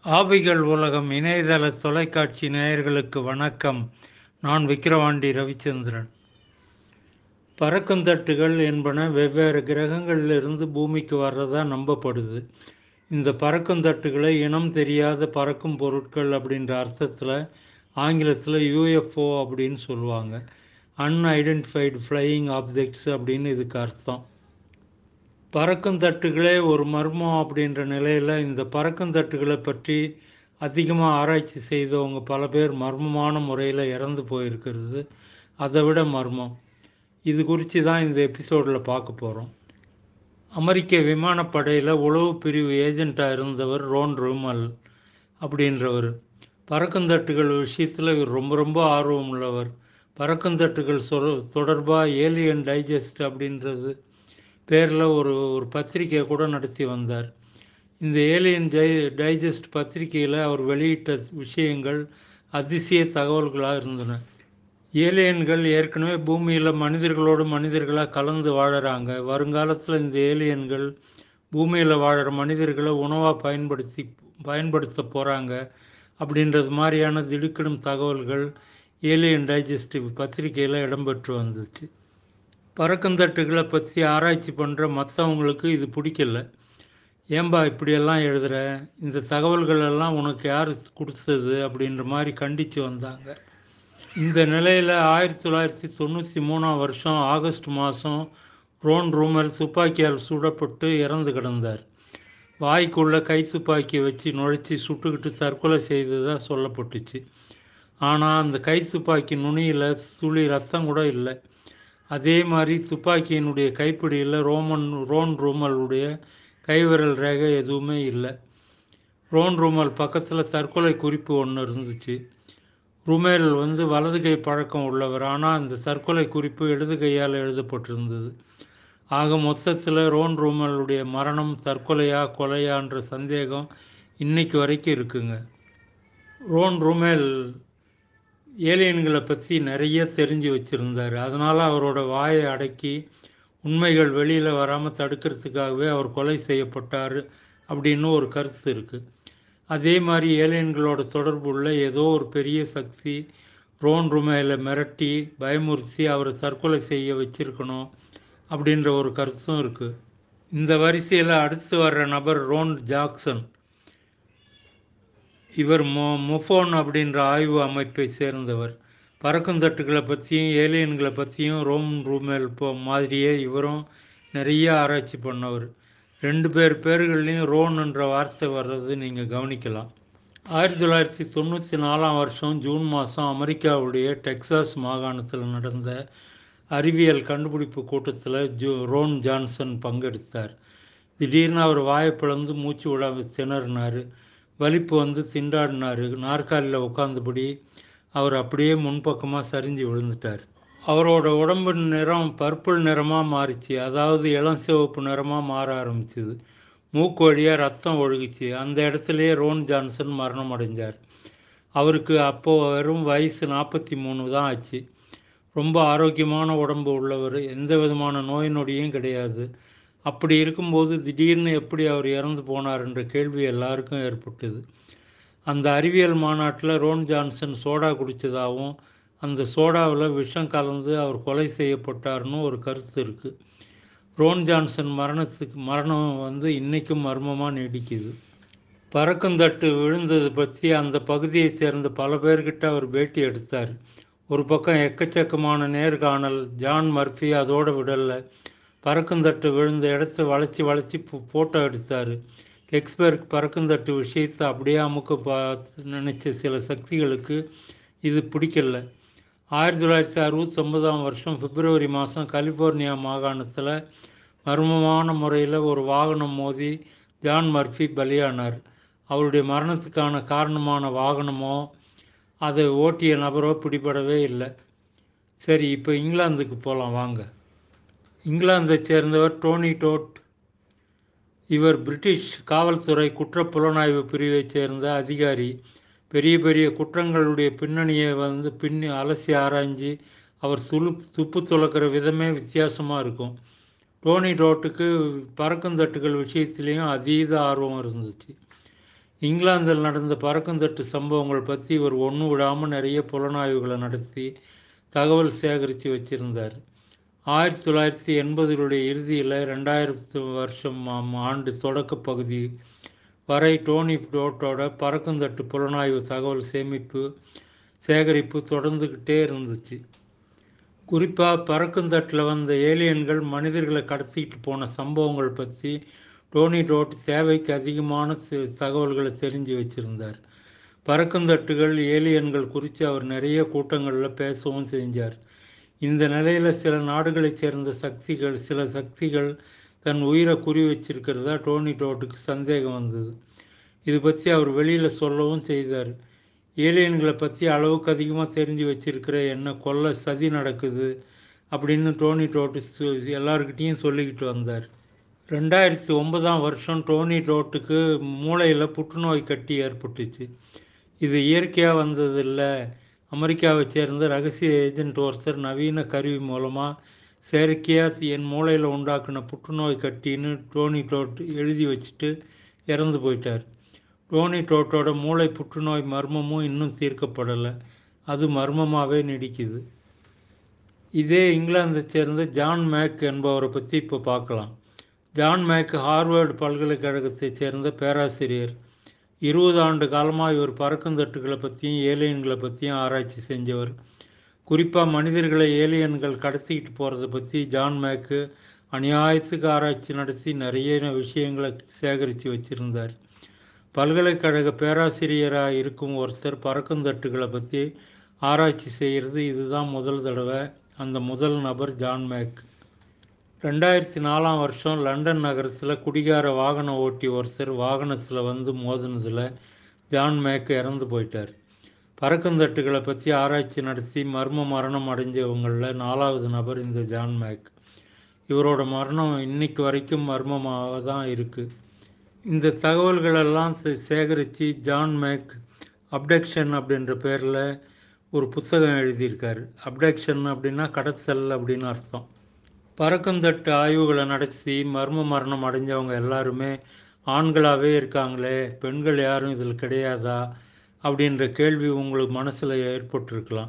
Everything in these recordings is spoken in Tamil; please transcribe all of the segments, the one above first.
ஆவிகள் உலகம் இணையதள தொலைக்காட்சி நேயர்களுக்கு வணக்கம் நான் விக்கிரவாண்டி ரவிச்சந்திரன் பறக்குந்தட்டுகள் என்பன வெவ்வேறு கிரகங்களிலிருந்து பூமிக்கு வர்றதா நம்பப்படுது இந்த பறக்குந்தட்டுகளை இனம் தெரியாத பறக்கும் பொருட்கள் அப்படின்ற அர்த்தத்தில் ஆங்கிலத்தில் யூஎஃப்ஓ அப்படின்னு சொல்லுவாங்க அன்ஐடென்டிஃபைடு ஃப்ளையிங் ஆப்ஜெக்ட்ஸ் அப்படின்னு இதுக்கு அர்த்தம் பறக்கும் தட்டுகளே ஒரு மர்மம் அப்படின்ற நிலையில் இந்த பறக்கும் தட்டுகளை பற்றி அதிகமாக ஆராய்ச்சி செய்தவங்க பல பேர் மர்மமான முறையில் இறந்து போயிருக்கிறது அதை விட மர்மம் இது குறித்து தான் இந்த எபிசோடில் பார்க்க போகிறோம் அமெரிக்க விமானப்படையில் உளவு பிரிவு ஏஜெண்ட்டாக இருந்தவர் ரோன் ரூமல் அப்படின்றவர் பறக்குந்தட்டுகள் விஷயத்தில் இவர் ரொம்ப ரொம்ப ஆர்வம் உள்ளவர் பறக்குந்தட்டுகள் சொ தொடர்பாக ஏலியன் டைஜஸ்ட் அப்படின்றது பேரில் ஒரு ஒரு பத்திரிக்கை கூட நடத்தி வந்தார் இந்த ஏலியன் ஜை டைஜஸ்ட் பத்திரிகையில் அவர் வெளியிட்ட விஷயங்கள் அதிசய தகவல்களாக இருந்தன ஏலியன்கள் ஏற்கனவே பூமியில் மனிதர்களோடு மனிதர்களாக கலந்து வாழறாங்க வருங்காலத்தில் இந்த ஏலியன்கள் பூமியில் வாழற மனிதர்களை உணவாக பயன்படுத்தி பயன்படுத்த போகிறாங்க அப்படின்றது மாதிரியான திடுக்கிடும் தகவல்கள் ஏலியன் டைஜஸ்டிவ் பத்திரிகையில் இடம்பெற்று வந்துச்சு பறக்கந்தட்டுகளை பற்றி ஆராய்ச்சி பண்ணுற மற்றவங்களுக்கு இது பிடிக்கல ஏன்பா இப்படியெல்லாம் எழுதுகிற இந்த தகவல்கள் எல்லாம் உனக்கு யார் கொடுத்தது அப்படின்ற மாதிரி கண்டித்து வந்தாங்க இந்த நிலையில் ஆயிரத்தி தொள்ளாயிரத்தி தொண்ணூற்றி மூணாம் வருஷம் ஆகஸ்ட் மாதம் ரோன் ரூமல் துப்பாக்கியால் சுடப்பட்டு இறந்து கிடந்தார் வாய்க்குள்ளே கை துப்பாக்கி வச்சு நுழைச்சி சுட்டுக்கிட்டு தற்கொலை செய்ததாக சொல்லப்பட்டுச்சு ஆனால் அந்த கை துப்பாக்கி நுனியில் துளி ரத்தம் கூட இல்லை அதே மாதிரி துப்பாக்கியினுடைய கைப்பிடியில் ரோமன் ரோன் ரூமலுடைய கைவிரல் ரேகை எதுவுமே இல்லை ரோன் ரூமல் பக்கத்தில் தற்கொலை குறிப்பு ஒன்று இருந்துச்சு ருமேல் வந்து வலது கை பழக்கம் உள்ளவர் ஆனால் அந்த தற்கொலை குறிப்பு இடது கையால் எழுதப்பட்டிருந்தது ஆக மொத்தத்தில் ரோன் ரூமலுடைய மரணம் தற்கொலையா கொலையான்ற சந்தேகம் இன்னைக்கு வரைக்கும் இருக்குங்க ரோன் ரூமேல் ஏலியன்களை பற்றி நிறைய தெரிஞ்சு வச்சுருந்தார் அதனால் அவரோட வாயை அடக்கி உண்மைகள் வெளியில் வராமல் தடுக்கிறதுக்காகவே அவர் கொலை செய்யப்பட்டார் அப்படின்னு ஒரு கருத்து இருக்குது அதே மாதிரி ஏலியன்களோட தொடர்பு உள்ள ஏதோ ஒரு பெரிய சக்தி ரோன் ருமேல மிரட்டி பயமுறுத்தி அவரை தற்கொலை செய்ய வச்சிருக்கணும் அப்படின்ற ஒரு கருத்தும் இருக்குது இந்த வரிசையில் அடுத்து வர்ற நபர் ரோன் ஜாக்சன் இவர் மொ மொஃபோன் அப்படின்ற ஆய்வு அமைப்பை சேர்ந்தவர் பறக்குந்தட்டுகளை பற்றியும் ஏலியன்களை பற்றியும் ரோம் ரூமேல் போ மாதிரியே இவரும் நிறைய ஆராய்ச்சி பண்ணவர் ரெண்டு பேர் பேர்கள்லையும் ரோன் என்ற வார்த்தை வர்றது நீங்கள் கவனிக்கலாம் ஆயிரத்தி தொள்ளாயிரத்தி தொண்ணூற்றி நாலாம் வருஷம் ஜூன் மாதம் அமெரிக்காவுடைய டெக்சாஸ் மாகாணத்தில் நடந்த அறிவியல் கண்டுபிடிப்பு கூட்டத்தில் ஜோ ரோன் ஜான்சன் பங்கெடுத்தார் திடீர்னு அவர் வாயை பிளந்து மூச்சு விட திணறினார் வலிப்பு வந்து திண்டாடினார் நாற்காலியில் உட்காந்தபடி அவர் அப்படியே முன்பக்கமாக சரிஞ்சு விழுந்துட்டார் அவரோட உடம்பு நிறம் பர்பிள் நிறமாக மாறிச்சு அதாவது இளம் சிவப்பு நிறமாக மாற ஆரம்பிச்சுது மூக்கு வழியாக ரத்தம் ஒழுகுச்சு அந்த இடத்துலையே ரோன் ஜான்சன் மரணம் அடைஞ்சார் அவருக்கு அப்போது வெறும் வயசு நாற்பத்தி மூணு தான் ஆச்சு ரொம்ப ஆரோக்கியமான உடம்பு உள்ளவர் எந்த விதமான நோய் நொடியும் கிடையாது அப்படி இருக்கும்போது திடீர்னு எப்படி அவர் இறந்து போனார் என்ற கேள்வி எல்லாருக்கும் ஏற்பட்டது அந்த அறிவியல் மாநாட்டில் ரோன் ஜான்சன் சோடா குடித்ததாகவும் அந்த சோடாவில் விஷம் கலந்து அவர் கொலை செய்யப்பட்டார்னு ஒரு கருத்து இருக்குது ரோன் ஜான்சன் மரணத்துக்கு மரணம் வந்து இன்றைக்கும் மர்மமாக நீடிக்குது பறக்குந்தட்டு விழுந்தது பற்றி அந்த பகுதியை சேர்ந்த பல பேர்கிட்ட அவர் பேட்டி எடுத்தார் ஒரு பக்கம் எக்கச்சக்கமான நேர்காணல் ஜான் மர்ஃபி அதோடு விடலை பறக்குந்தட்டு விழுந்த இடத்த வளைச்சி வளைச்சி ஃபோட்டோ எடுத்தார் எக்ஸ்பர்க் பறக்குந்தட்டு விஷயத்தை அப்படியே அமுக்க பா நினச்ச சில சக்திகளுக்கு இது பிடிக்கல ஆயிரத்தி தொள்ளாயிரத்தி அறுபத்தொம்பதாம் வருஷம் பிப்ரவரி மாதம் கலிஃபோர்னியா மாகாணத்தில் மர்மமான முறையில் ஒரு வாகனம் மோதி ஜான் மர்ஃபி பலியானார் அவருடைய மரணத்துக்கான காரணமான வாகனமோ அதை ஓட்டிய நபரோ பிடிபடவே இல்லை சரி இப்போ இங்கிலாந்துக்கு போகலாம் வாங்க இங்கிலாந்தை சேர்ந்தவர் டோனி டோட் இவர் பிரிட்டிஷ் காவல்துறை குற்ற புலனாய்வு பிரிவைச் சேர்ந்த அதிகாரி பெரிய பெரிய குற்றங்களுடைய பின்னணியை வந்து பின்னி அலசி ஆராய்ஞ்சு அவர் துளு துப்பு துளக்கிற விதமே வித்தியாசமாக இருக்கும் டோனி டோட்டுக்கு பறக்குந்தட்டுகள் விஷயத்துலேயும் அதீத ஆர்வம் இருந்துச்சு இங்கிலாந்தில் நடந்த பறக்குந்தட்டு சம்பவங்கள் பற்றி இவர் ஒன்று விடாமல் நிறைய புலனாய்வுகளை நடத்தி தகவல் சேகரித்து வச்சுருந்தார் ஆயிரத்தி தொள்ளாயிரத்தி எண்பதுகளுடைய இறுதியில் ரெண்டாயிரத்து வருஷம் ஆம் ஆண்டு தொடக்க பகுதி வரை டோனி டோட்டோட பறக்குந்தட்டு புலனாய்வு தகவல் சேமிப்பு சேகரிப்பு தொடர்ந்துக்கிட்டே இருந்துச்சு குறிப்பாக பறக்குந்தட்டில் வந்த ஏலியன்கள் மனிதர்களை கடத்திக்கிட்டு போன சம்பவங்கள் பற்றி டோனி டோட் தேவைக்கு அதிகமான சி- தகவல்களை தெரிஞ்சு வச்சுருந்தார் பறக்குந்தட்டுகள் ஏலியன்கள் குறித்து அவர் நிறைய கூட்டங்களில் பேசவும் செஞ்சார் இந்த நிலையில் சில நாடுகளைச் சேர்ந்த சக்திகள் சில சக்திகள் தன் உயிரை குறி வச்சிருக்கிறதா டோனி டோட்டுக்கு சந்தேகம் வந்தது இது பற்றி அவர் வெளியில் சொல்லவும் செய்தார் ஏலியன்களை பற்றி அளவுக்கு அதிகமாக தெரிஞ்சு வச்சிருக்கிற என்ன கொல்ல சதி நடக்குது அப்படின்னு டோனி டோட்டு சொ- எல்லார்கிட்டேயும் சொல்லிக்கிட்டு வந்தார் ரெண்டாயிரத்தி ஒன்பதாம் வருஷம் டோனி டோட்டுக்கு மூளையில் புற்றுநோய் கட்டி ஏற்பட்டுச்சு இது இயற்கையாக வந்ததில்ல அமெரிக்காவை சேர்ந்த ரகசிய ஏஜென்ட் ஒருத்தர் நவீன கருவி மூலமாக செயற்கையாக என் மூளையில் உண்டாக்குன புற்றுநோய் கட்டின்னு டோனி டோட் எழுதி வச்சுட்டு இறந்து போயிட்டார் டோனி டோட்டோட மூளை புற்றுநோய் மர்மமும் இன்னும் தீர்க்கப்படலை அது மர்மமாகவே நீடிக்குது இதே இங்கிலாந்தை சேர்ந்த ஜான் மேக் என்பவரை பற்றி இப்போ பார்க்கலாம் ஜான் மேக் ஹார்வர்டு பல்கலைக்கழகத்தைச் சேர்ந்த பேராசிரியர் இருபது ஆண்டு காலமாக இவர் பறக்குந்தட்டுகளை பற்றியும் ஏலியன்களை பற்றியும் ஆராய்ச்சி செஞ்சவர் குறிப்பாக மனிதர்களை ஏலியன்கள் கடத்திக்கிட்டு போகிறத பற்றி ஜான் மேக்கு அநியாயத்துக்கு ஆராய்ச்சி நடத்தி நிறைய விஷயங்களை சேகரித்து வச்சுருந்தார் பல்கலைக்கழக பேராசிரியராக இருக்கும் ஒருத்தர் பறக்குந்தட்டுகளை பற்றி ஆராய்ச்சி செய்கிறது இதுதான் முதல் தடவை அந்த முதல் நபர் ஜான் மேக் ரெண்டாயிரத்தி நாலாம் வருஷம் லண்டன் நகரத்தில் குடிகார வாகன ஓட்டி ஒருத்தர் வாகனத்தில் வந்து மோதினதில் ஜான் மேக் இறந்து போயிட்டார் பறக்குந்தட்டுகளை பற்றி ஆராய்ச்சி நடத்தி மர்ம மரணம் அடைஞ்சவங்களில் நாலாவது நபர் இந்த ஜான் மேக் இவரோட மரணம் இன்னைக்கு வரைக்கும் மர்மமாக தான் இருக்குது இந்த தகவல்களெல்லாம் சே- சேகரித்து ஜான் மேக் அப்டக்ஷன் அப்படின்ற பேரில் ஒரு புத்தகம் எழுதியிருக்காரு அப்டக்ஷன் அப்படின்னா கடத்தல் அப்படின்னு அர்த்தம் பறக்குந்தட்டு ஆய்வுகளை நடத்தி மர்ம மரணம் அடைஞ்சவங்க எல்லாருமே ஆண்களாகவே இருக்காங்களே பெண்கள் யாரும் இதில் கிடையாதா அப்படின்ற கேள்வி உங்களுக்கு மனசில் ஏற்பட்டிருக்கலாம்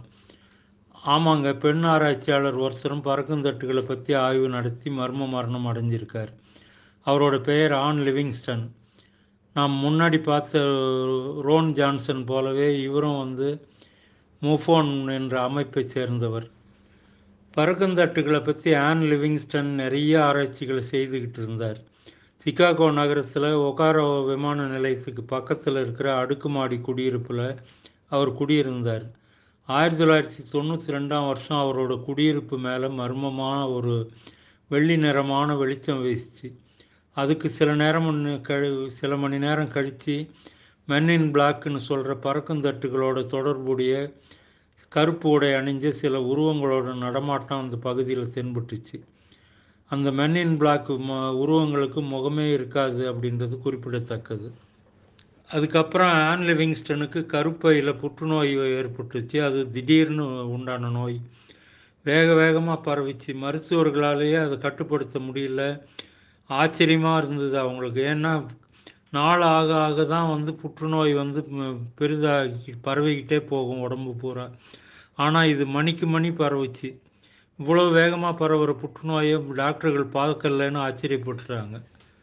ஆமாங்க பெண் ஆராய்ச்சியாளர் ஒருத்தரும் பறக்குந்தட்டுகளை பற்றி ஆய்வு நடத்தி மர்ம மரணம் அடைஞ்சிருக்கார் அவரோட பெயர் ஆன் லிவிங்ஸ்டன் நாம் முன்னாடி பார்த்த ரோன் ஜான்சன் போலவே இவரும் வந்து மூஃபோன் என்ற அமைப்பைச் சேர்ந்தவர் பறக்குந்தட்டுகளை பற்றி ஆன் லிவிங்ஸ்டன் நிறைய ஆராய்ச்சிகளை செய்துக்கிட்டு இருந்தார் சிகாகோ நகரத்தில் ஒகாரோ விமான நிலையத்துக்கு பக்கத்தில் இருக்கிற அடுக்குமாடி குடியிருப்பில் அவர் குடியிருந்தார் ஆயிரத்தி தொள்ளாயிரத்தி தொண்ணூற்றி ரெண்டாம் வருஷம் அவரோட குடியிருப்பு மேலே மர்மமான ஒரு வெள்ளி நிறமான வெளிச்சம் வீசுச்சு அதுக்கு சில நேரம் முன்ன கழி சில மணி நேரம் கழித்து மென் இன் பிளாக்னு சொல்கிற பறக்குந்தட்டுகளோட தொடர்புடைய கருப்பு உடை அணிஞ்ச சில உருவங்களோட நடமாட்டம் அந்த பகுதியில் தென்பட்டுச்சு அந்த மென் இன் பிளாக் ம உருவங்களுக்கு முகமே இருக்காது அப்படின்றது குறிப்பிடத்தக்கது அதுக்கப்புறம் ஆன் லிவிங்ஸ்டனுக்கு கருப்பையில் புற்றுநோய் ஏற்பட்டுச்சு அது திடீர்னு உண்டான நோய் வேக வேகமாக பரவிச்சு மருத்துவர்களாலேயே அதை கட்டுப்படுத்த முடியல ஆச்சரியமாக இருந்தது அவங்களுக்கு ஏன்னா நாள் ஆக ஆக தான் வந்து புற்றுநோய் வந்து ம- பெரிதாகி பரவிக்கிட்டே போகும் உடம்பு பூரா ஆனால் இது மணிக்கு மணி பரவுச்சு இவ்வளோ வேகமாக பரவுற புற்றுநோயை டாக்டர்கள் பார்க்கலன்னு ஆச்சரியப்பட்டுறாங்க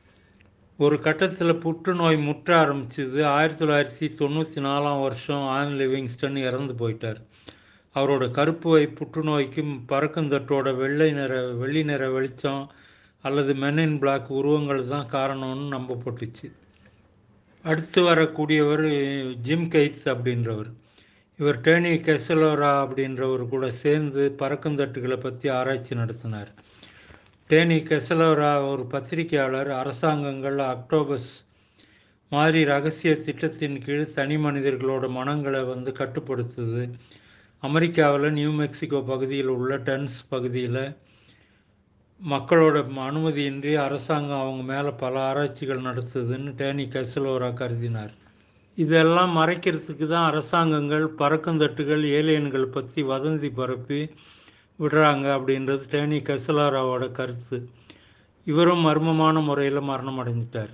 ஒரு கட்டத்தில் புற்றுநோய் முற்ற ஆரம்பிச்சது ஆயிரத்தி தொள்ளாயிரத்தி தொண்ணூற்றி நாலாம் வருஷம் ஆன் லிவிங்ஸ்டன் இறந்து போயிட்டார் அவரோட கருப்பு வை புற்றுநோய்க்கு பறக்குந்தட்டோட வெள்ளை நிற வெள்ளி நிற வெளிச்சம் அல்லது மென் இன் பிளாக் உருவங்கள் தான் காரணம்னு நம்பப்பட்டுச்சு அடுத்து வரக்கூடியவர் ஜிம் கெய்ஸ் அப்படின்றவர் இவர் டேனி கெசலோரா அப்படின்றவர் கூட சேர்ந்து பறக்குந்தட்டுகளை பற்றி ஆராய்ச்சி நடத்தினார் டேனி கெசலோரா ஒரு பத்திரிகையாளர் அரசாங்கங்கள் அக்டோபஸ் மாதிரி ரகசிய திட்டத்தின் கீழ் தனி மனிதர்களோட மனங்களை வந்து கட்டுப்படுத்துது அமெரிக்காவில் நியூ மெக்சிகோ பகுதியில் உள்ள டென்ஸ் பகுதியில் மக்களோட அனுமதியின்றி அரசாங்கம் அவங்க மேலே பல ஆராய்ச்சிகள் நடத்துதுன்னு டேனி கெசலோரா கருதினார் இதெல்லாம் மறைக்கிறதுக்கு தான் அரசாங்கங்கள் பறக்குந்தட்டுகள் ஏலியன்கள் பற்றி வதந்தி பரப்பி விடுறாங்க அப்படின்றது டேனி கெசலோராவோட கருத்து இவரும் மர்மமான முறையில் மரணம் அடைஞ்சிட்டார்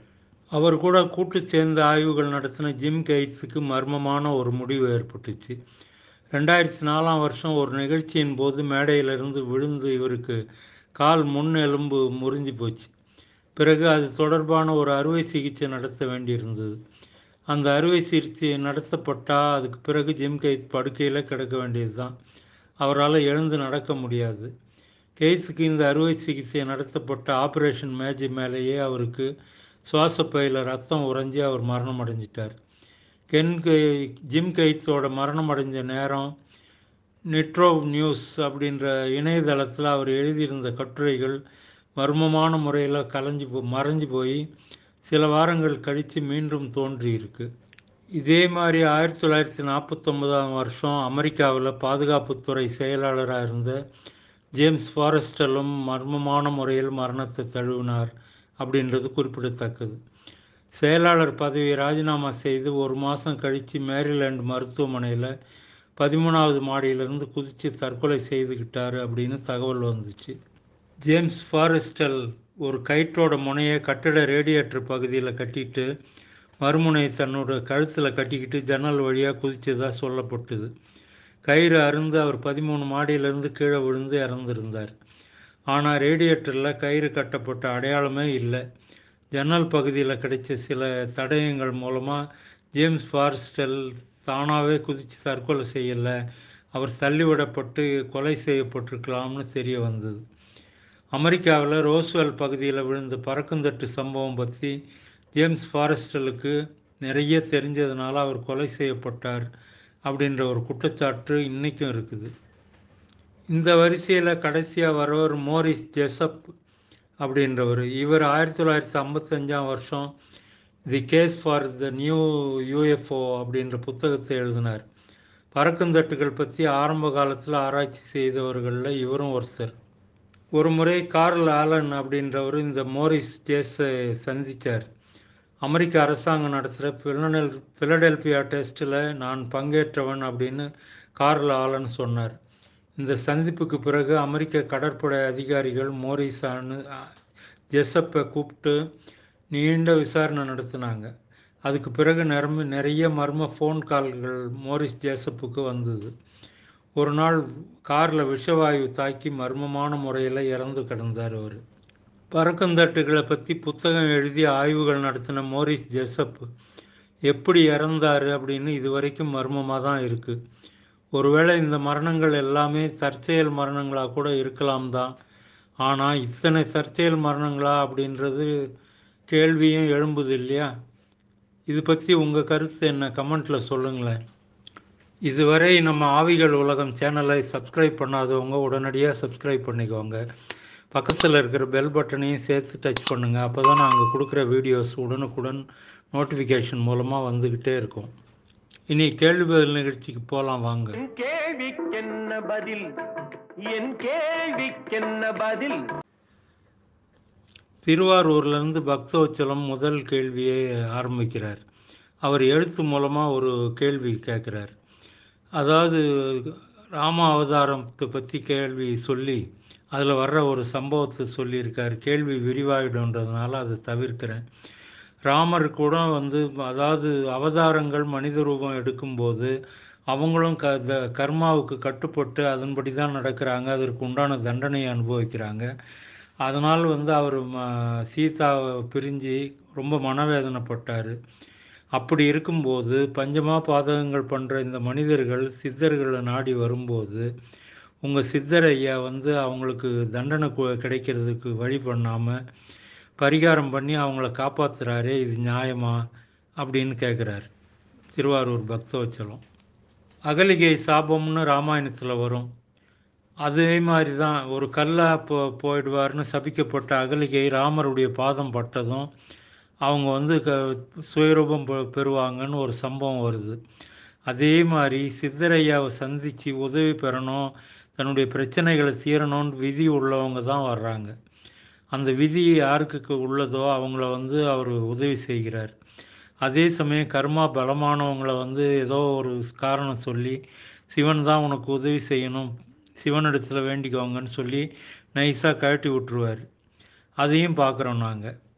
அவர் கூட கூட்டு சேர்ந்து ஆய்வுகள் நடத்தின ஜிம் கெய்ஸுக்கு மர்மமான ஒரு முடிவு ஏற்பட்டுச்சு ரெண்டாயிரத்தி நாலாம் வருஷம் ஒரு நிகழ்ச்சியின் போது மேடையிலிருந்து விழுந்து இவருக்கு கால் முன் எலும்பு முறிஞ்சு போச்சு பிறகு அது தொடர்பான ஒரு அறுவை சிகிச்சை நடத்த வேண்டியிருந்தது அந்த அறுவை சிகிச்சை நடத்தப்பட்டால் அதுக்கு பிறகு ஜிம் கெய்த் படுக்கையில் கிடக்க வேண்டியது தான் அவரால் எழுந்து நடக்க முடியாது கெய்ஸுக்கு இந்த அறுவை சிகிச்சை நடத்தப்பட்ட ஆப்ரேஷன் மேஜை மேலேயே அவருக்கு சுவாச பையில் ரத்தம் உறைஞ்சி அவர் மரணம் அடைஞ்சிட்டார் கென் ஜிம் கெய்ஸோட மரணம் அடைஞ்ச நேரம் நிட்ரோ நியூஸ் அப்படின்ற இணையதளத்தில் அவர் எழுதியிருந்த கட்டுரைகள் மர்மமான முறையில் கலைஞ்சு போ மறைஞ்சு போய் சில வாரங்கள் கழித்து மீண்டும் தோன்றியிருக்கு இதே மாதிரி ஆயிரத்தி தொள்ளாயிரத்தி நாற்பத்தொம்பதாம் வருஷம் அமெரிக்காவில் பாதுகாப்புத்துறை செயலாளராக இருந்த ஜேம்ஸ் ஃபாரஸ்டலும் மர்மமான முறையில் மரணத்தை தழுவினார் அப்படின்றது குறிப்பிடத்தக்கது செயலாளர் பதவியை ராஜினாமா செய்து ஒரு மாதம் கழித்து மேரிலேண்ட் மருத்துவமனையில் பதிமூணாவது மாடியிலிருந்து குதித்து தற்கொலை செய்துக்கிட்டார் அப்படின்னு தகவல் வந்துச்சு ஜேம்ஸ் ஃபாரஸ்டல் ஒரு கயிற்றோட முனையை கட்டிட ரேடியேட்டர் பகுதியில் கட்டிட்டு மறுமுனையை தன்னோட கழுத்தில் கட்டிக்கிட்டு ஜன்னல் வழியாக குதித்ததாக சொல்லப்பட்டது கயிறு அருந்து அவர் பதிமூணு மாடியிலிருந்து கீழே விழுந்து இறந்துருந்தார் ஆனால் ரேடியேட்டரில் கயிறு கட்டப்பட்ட அடையாளமே இல்லை ஜன்னல் பகுதியில் கிடைச்ச சில தடயங்கள் மூலமாக ஜேம்ஸ் ஃபாரஸ்டல் தானாகவே குதித்து தற்கொலை செய்யலை அவர் தள்ளிவிடப்பட்டு கொலை செய்யப்பட்டிருக்கலாம்னு தெரிய வந்தது அமெரிக்காவில் ரோஸ்வெல் பகுதியில் விழுந்த பறக்குந்தட்டு சம்பவம் பற்றி ஜேம்ஸ் ஃபாரஸ்டலுக்கு நிறைய தெரிஞ்சதுனால அவர் கொலை செய்யப்பட்டார் அப்படின்ற ஒரு குற்றச்சாட்டு இன்றைக்கும் இருக்குது இந்த வரிசையில் கடைசியாக வரவர் மோரிஸ் ஜெசப் அப்படின்றவர் இவர் ஆயிரத்தி தொள்ளாயிரத்தி ஐம்பத்தஞ்சாம் வருஷம் the case for the new UFO அப்படின்ற புத்தகத்தை எழுதினார் பறக்குந்தட்டுகள் பற்றி ஆரம்ப காலத்தில் ஆராய்ச்சி செய்தவர்களில் இவரும் ஒருத்தர் ஒரு முறை கார்ல் ஆலன் அப்படின்றவர் இந்த மோரிஸ் ஜேஸை சந்தித்தார் அமெரிக்க அரசாங்கம் நடத்துகிற பிலனல் பிலடெல்பியா டெஸ்ட்டில் நான் பங்கேற்றவன் அப்படின்னு கார்ல் ஆலன் சொன்னார் இந்த சந்திப்புக்கு பிறகு அமெரிக்க கடற்படை அதிகாரிகள் மோரிஸ் அனு ஜெசப்பை கூப்பிட்டு நீண்ட விசாரணை நடத்தினாங்க அதுக்கு பிறகு நிரம்ப நிறைய மர்ம ஃபோன் கால்கள் மோரிஸ் ஜேசப்புக்கு வந்தது ஒரு நாள் காரில் விஷவாயு தாக்கி மர்மமான முறையில் இறந்து கிடந்தார் அவர் பறக்கந்தட்டுகளை பற்றி புத்தகம் எழுதி ஆய்வுகள் நடத்தின மோரிஸ் ஜெசப் எப்படி இறந்தார் அப்படின்னு இது வரைக்கும் மர்மமாக தான் இருக்குது ஒருவேளை இந்த மரணங்கள் எல்லாமே தற்செயல் மரணங்களாக கூட இருக்கலாம் தான் ஆனால் இத்தனை தற்செயல் மரணங்களா அப்படின்றது கேள்வியும் எழும்புது இல்லையா இது பற்றி உங்கள் கருத்து என்ன கமெண்ட்டில் சொல்லுங்களேன் இதுவரை நம்ம ஆவிகள் உலகம் சேனலை சப்ஸ்கிரைப் பண்ணாதவங்க உடனடியாக சப்ஸ்கிரைப் பண்ணிக்கோங்க பக்கத்தில் இருக்கிற பெல் பட்டனையும் சேர்த்து டச் பண்ணுங்கள் அப்போ தான் நாங்கள் கொடுக்குற வீடியோஸ் உடனுக்குடன் நோட்டிஃபிகேஷன் மூலமாக வந்துக்கிட்டே இருக்கும் இனி கேள்வி பதில் நிகழ்ச்சிக்கு போகலாம் வாங்க என் கேள்விக்கென்ன பதில் என் கேள்விக்கென்ன பதில் திருவாரூர்லேருந்து பக்தவச்சலம் முதல் கேள்வியை ஆரம்பிக்கிறார் அவர் எழுத்து மூலமாக ஒரு கேள்வி கேட்குறார் அதாவது ராம அவதாரத்தை பற்றி கேள்வி சொல்லி அதில் வர்ற ஒரு சம்பவத்தை சொல்லியிருக்கார் கேள்வி விரிவாயிடும்ன்றதுனால அதை தவிர்க்கிறேன் ராமர் கூட வந்து அதாவது அவதாரங்கள் மனித ரூபம் எடுக்கும்போது அவங்களும் க த கர்மாவுக்கு கட்டுப்பட்டு அதன்படி தான் நடக்கிறாங்க அதற்கு உண்டான தண்டனையை அனுபவிக்கிறாங்க அதனால் வந்து அவர் ம சீதாவை பிரிஞ்சு ரொம்ப மனவேதனைப்பட்டார் அப்படி இருக்கும்போது பஞ்சமா பாதகங்கள் பண்ணுற இந்த மனிதர்கள் சித்தர்களை நாடி வரும்போது உங்கள் சித்தர் ஐயா வந்து அவங்களுக்கு தண்டனை கு- கிடைக்கிறதுக்கு வழி பண்ணாமல் பரிகாரம் பண்ணி அவங்கள காப்பாத்துறாரே இது நியாயமா அப்படின்னு கேட்குறார் திருவாரூர் பக்தவச்சலம் அகலிகை சாபம்னு ராமாயணத்தில் வரும் அதே மாதிரி தான் ஒரு கல்லா போ போயிடுவார்னு சபிக்கப்பட்ட அகலிகை ராமருடைய பாதம் பட்டதும் அவங்க வந்து க சுயரூபம் பெ- பெறுவாங்கன்னு ஒரு சம்பவம் வருது அதே மாதிரி சித்தரையாவை சந்தித்து உதவி பெறணும் தன்னுடைய பிரச்சனைகளை தீரணும்னு விதி உள்ளவங்க தான் வர்றாங்க அந்த விதி யாருக்கு உள்ளதோ அவங்கள வந்து அவர் உதவி செய்கிறார் அதே சமயம் கர்மா பலமானவங்கள வந்து ஏதோ ஒரு காரணம் சொல்லி சிவன் தான் உனக்கு உதவி செய்யணும் சிவனிடத்தில் வேண்டிக்கோங்கன்னு சொல்லி நைஸாக கழட்டி விட்டுருவார் அதையும் பார்க்குறோம் நாங்கள்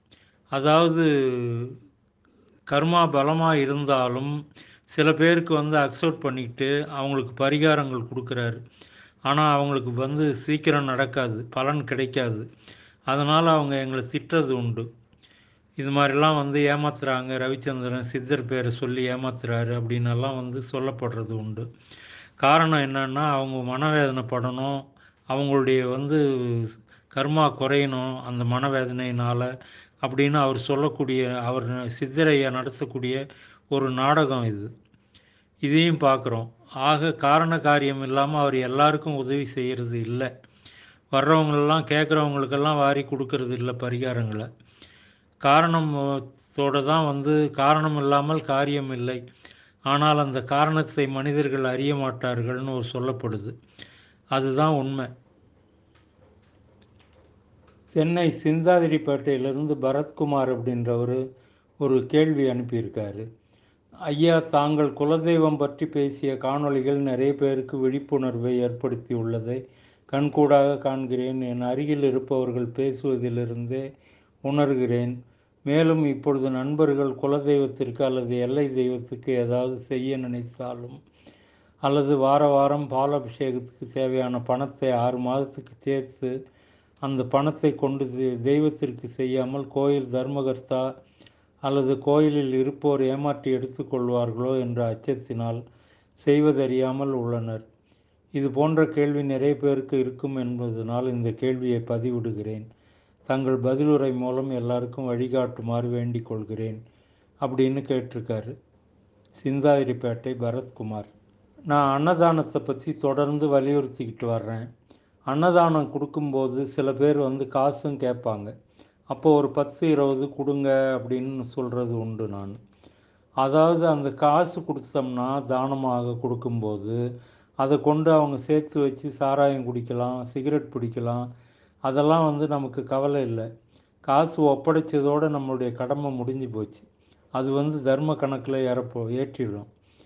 அதாவது கர்மா பலமாக இருந்தாலும் சில பேருக்கு வந்து அக்செப்ட் பண்ணிக்கிட்டு அவங்களுக்கு பரிகாரங்கள் கொடுக்குறாரு ஆனால் அவங்களுக்கு வந்து சீக்கிரம் நடக்காது பலன் கிடைக்காது அதனால் அவங்க எங்களை திட்டுறது உண்டு இது மாதிரிலாம் வந்து ஏமாத்துறாங்க ரவிச்சந்திரன் சித்தர் பேரை சொல்லி ஏமாத்துறாரு அப்படின்னெல்லாம் வந்து சொல்லப்படுறது உண்டு காரணம் என்னன்னா அவங்க மனவேதனைப்படணும் அவங்களுடைய வந்து கர்மா குறையணும் அந்த மனவேதனையினால் அப்படின்னு அவர் சொல்லக்கூடிய அவர் சித்தரையை நடத்தக்கூடிய ஒரு நாடகம் இது இதையும் பார்க்குறோம் ஆக காரண காரியம் இல்லாமல் அவர் எல்லாருக்கும் உதவி செய்கிறது இல்லை வர்றவங்களெல்லாம் கேட்குறவங்களுக்கெல்லாம் வாரி கொடுக்கறது இல்லை பரிகாரங்களை காரணத்தோடு தான் வந்து காரணம் இல்லாமல் காரியம் இல்லை ஆனால் அந்த காரணத்தை மனிதர்கள் அறிய மாட்டார்கள்னு ஒரு சொல்லப்படுது அதுதான் உண்மை சென்னை சிந்தாதிரிப்பேட்டையிலிருந்து பரத்குமார் அப்படின்றவர் ஒரு கேள்வி அனுப்பியிருக்காரு ஐயா தாங்கள் குலதெய்வம் பற்றி பேசிய காணொளிகள் நிறைய பேருக்கு விழிப்புணர்வை ஏற்படுத்தி உள்ளதை கண்கூடாக காண்கிறேன் என் அருகில் இருப்பவர்கள் பேசுவதிலிருந்தே உணர்கிறேன் மேலும் இப்பொழுது நண்பர்கள் குலதெய்வத்திற்கு அல்லது எல்லை தெய்வத்துக்கு ஏதாவது செய்ய நினைத்தாலும் அல்லது வார வாரம் பாலாபிஷேகத்துக்கு தேவையான பணத்தை ஆறு மாதத்துக்கு சேர்த்து அந்த பணத்தை கொண்டு தெ- தெய்வத்திற்கு செய்யாமல் கோயில் தர்மகர்த்தா அல்லது கோயிலில் இருப்போர் ஏமாற்றி எடுத்துக்கொள்வார்களோ என்ற அச்சத்தினால் செய்வதறியாமல் உள்ளனர் இது போன்ற கேள்வி நிறைய பேருக்கு இருக்கும் என்பதனால் இந்த கேள்வியை பதிவிடுகிறேன் தங்கள் பதிலுரை மூலம் எல்லாருக்கும் வழிகாட்டுமாறு வேண்டிக் கொள்கிறேன் அப்படின்னு கேட்டிருக்காரு சிந்தாதிரிப்பேட்டை பரத்குமார் நான் அன்னதானத்தை பற்றி தொடர்ந்து வலியுறுத்திக்கிட்டு வர்றேன் அன்னதானம் கொடுக்கும்போது சில பேர் வந்து காசும் கேட்பாங்க அப்போ ஒரு பத்து இருபது கொடுங்க அப்படின்னு சொல்கிறது உண்டு நான் அதாவது அந்த காசு கொடுத்தோம்னா தானமாக கொடுக்கும்போது அதை கொண்டு அவங்க சேர்த்து வச்சு சாராயம் குடிக்கலாம் சிகரெட் பிடிக்கலாம் அதெல்லாம் வந்து நமக்கு கவலை இல்லை காசு ஒப்படைச்சதோடு நம்மளுடைய கடமை முடிஞ்சு போச்சு அது வந்து தர்ம கணக்கில் ஏறப்போ ஏற்றிடும்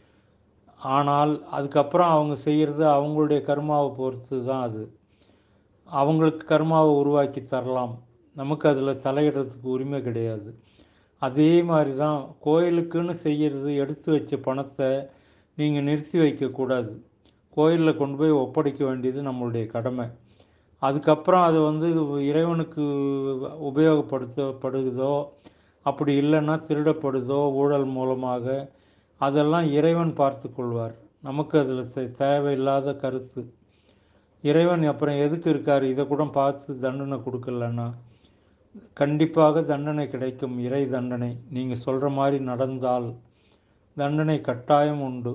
ஆனால் அதுக்கப்புறம் அவங்க செய்கிறது அவங்களுடைய கர்மாவை பொறுத்து தான் அது அவங்களுக்கு கர்மாவை உருவாக்கி தரலாம் நமக்கு அதில் தலையிடுறதுக்கு உரிமை கிடையாது அதே மாதிரி தான் கோயிலுக்குன்னு செய்கிறது எடுத்து வச்ச பணத்தை நீங்கள் நிறுத்தி வைக்கக்கூடாது கோயிலில் கொண்டு போய் ஒப்படைக்க வேண்டியது நம்மளுடைய கடமை அதுக்கப்புறம் அது வந்து இறைவனுக்கு உபயோகப்படுத்தப்படுதோ அப்படி இல்லைன்னா திருடப்படுதோ ஊழல் மூலமாக அதெல்லாம் இறைவன் பார்த்து கொள்வார் நமக்கு அதில் தேவையில்லாத கருத்து இறைவன் அப்புறம் எதுக்கு இருக்கார் இதை கூட பார்த்து தண்டனை கொடுக்கலன்னா கண்டிப்பாக தண்டனை கிடைக்கும் இறை தண்டனை நீங்கள் சொல்கிற மாதிரி நடந்தால் தண்டனை கட்டாயம் உண்டு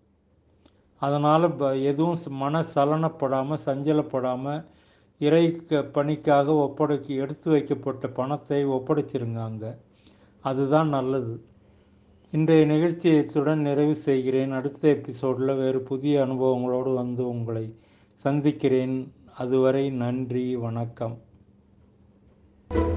அதனால் ப எதுவும் ச- மன சலனப்படாமல் சஞ்சலப்படாமல் இறை க- பணிக்காக ஒப்படைக்க எடுத்து வைக்கப்பட்ட பணத்தை ஒப்படைச்சிருங்க அங்கே அதுதான் நல்லது இன்றைய நிகழ்ச்சியை இத்துடன் நிறைவு செய்கிறேன் அடுத்த எபிசோடில் வேறு புதிய அனுபவங்களோடு வந்து உங்களை சந்திக்கிறேன் அதுவரை நன்றி வணக்கம்